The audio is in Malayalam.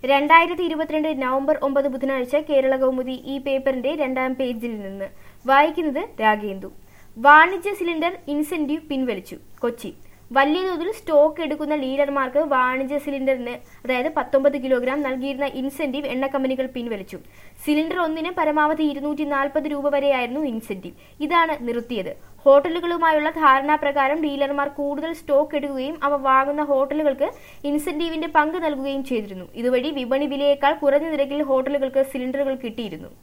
രണ്ടായിരത്തി ഇരുപത്തിരണ്ട് നവംബർ ഒമ്പത് ബുധനാഴ്ച കേരള കൗമുദി ഈ പേപ്പറിന്റെ രണ്ടാം പേജിൽ നിന്ന് വായിക്കുന്നത് രാഗേന്ദു വാണിജ്യ സിലിണ്ടർ ഇൻസെന്റീവ് പിൻവലിച്ചു കൊച്ചി വലിയ തോതിൽ സ്റ്റോക്ക് എടുക്കുന്ന ഡീലർമാർക്ക് വാണിജ്യ സിലിണ്ടറിന് അതായത് പത്തൊമ്പത് കിലോഗ്രാം നൽകിയിരുന്ന ഇൻസെന്റീവ് എണ്ണ കമ്പനികൾ പിൻവലിച്ചു സിലിണ്ടർ ഒന്നിന് പരമാവധി ഇരുന്നൂറ്റി നാൽപ്പത് രൂപ വരെയായിരുന്നു ഇൻസെന്റീവ് ഇതാണ് നിർത്തിയത് ഹോട്ടലുകളുമായുള്ള ധാരണാപ്രകാരം ഡീലർമാർ കൂടുതൽ സ്റ്റോക്ക് എടുക്കുകയും അവ വാങ്ങുന്ന ഹോട്ടലുകൾക്ക് ഇൻസെന്റീവിന്റെ പങ്ക് നൽകുകയും ചെയ്തിരുന്നു ഇതുവഴി വിപണി വിലയേക്കാൾ കുറഞ്ഞ നിരക്കിൽ ഹോട്ടലുകൾക്ക് സിലിണ്ടറുകൾ കിട്ടിയിരുന്നു